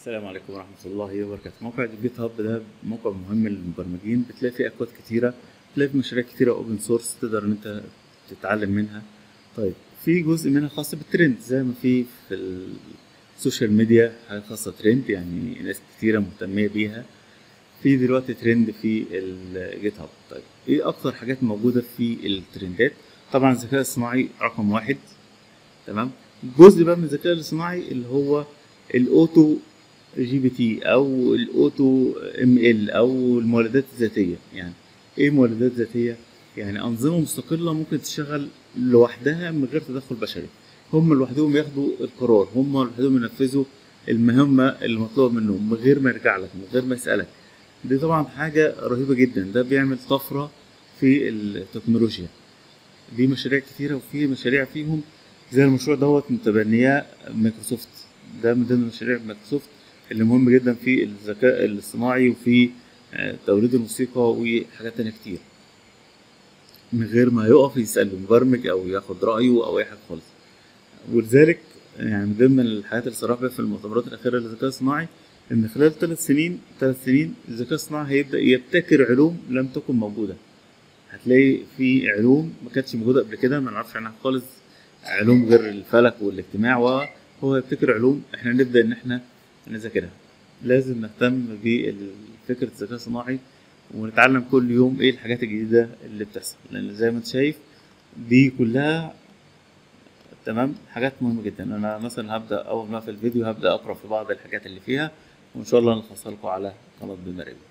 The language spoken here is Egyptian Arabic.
السلام عليكم ورحمة الله وبركاته موقع جيت هاب ده موقع مهم للمبرمجين بتلاقي فيه أكواد كتيرة بتلاقي فيه مشاريع كتيرة أوبن سورس تقدر إن أنت تتعلم منها طيب في جزء منها خاص بالترند زي ما في في السوشيال ميديا حاجات خاصة ترند يعني ناس كتيرة مهتمية بيها في دلوقتي ترند في الجيت هاب طيب ايه اكتر حاجات موجودة في الترندات طبعا الذكاء الصناعي رقم واحد تمام جزء بقى من الذكاء الاصطناعي اللي هو الاوتو جي بي تي او الاوتو ام ال او المولدات الذاتيه يعني ايه مولدات ذاتيه يعني انظمه مستقله ممكن تشتغل لوحدها من غير تدخل بشري هم لوحدهم ياخدوا القرار هم لوحدهم ينفذوا المهمه المطلوبه منهم من غير ما يرجع لك من غير ما يسالك دي طبعا حاجه رهيبه جدا ده بيعمل طفره في التكنولوجيا دي مشاريع كتيره وفي مشاريع فيهم زي المشروع دوت متبنياه مايكروسوفت ده من ضمن مشاريع مايكروسوفت اللي مهم جدا في الذكاء الاصطناعي وفي توليد الموسيقى وحاجات تانية كتير من غير ما يقف يسأل المبرمج أو ياخد رأيه أو أي حاجة خالص ولذلك يعني من ضمن الحاجات اللي صراحة في المؤتمرات الأخيرة للذكاء الصناعي إن خلال ثلاث سنين ثلاث سنين الذكاء الصناعي هيبدأ يبتكر علوم لم تكن موجودة هتلاقي في علوم ما كانتش موجودة قبل كده ما نعرفش عنها خالص علوم غير الفلك والاجتماع وهو يبتكر علوم احنا نبدأ إن احنا نذاكرها لازم نهتم بفكرة الذكاء الصناعي ونتعلم كل يوم ايه الحاجات الجديدة اللي بتحصل لان زي ما انت شايف دي كلها تمام حاجات مهمة جدا انا مثلا هبدأ اول ما في الفيديو هبدأ اقرأ في بعض الحاجات اللي فيها وان شاء الله نلخصها لكم على قناة بمريم